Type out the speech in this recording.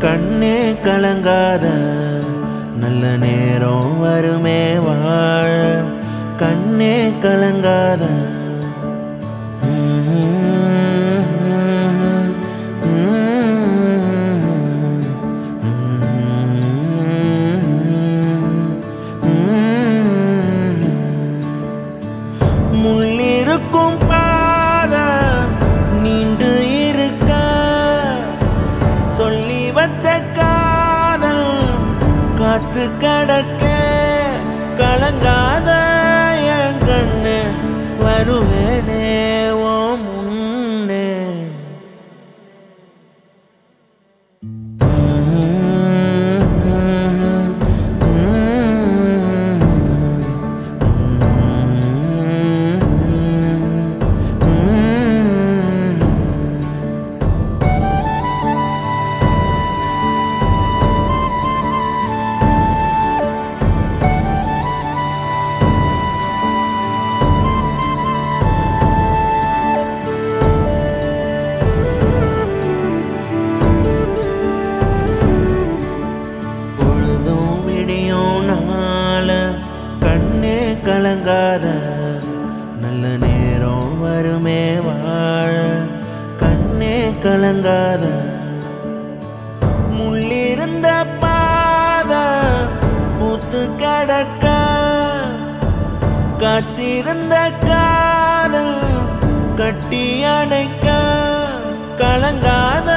கண்ணே கலங்காத நல்ல நேரம் வருமே வாழ கண்ணே கலங்காத முள்ளிருக்கும் பாத நீண்டு இருக்க சொல்லி வச்ச காதல் காத்து கடக்க கலங்காத என் கண்ணு வருவேனே ஓ முன்னே பொழுதும் விடியும் நாள கண்ணே கலங்காத நல்ல நேரம் வருமே வாழ கண்ணே கலங்காத முள்ளிருந்த பாத பூத்து கடக்க காத்திருந்த காதல் கட்டி அணைக்க கலங்காத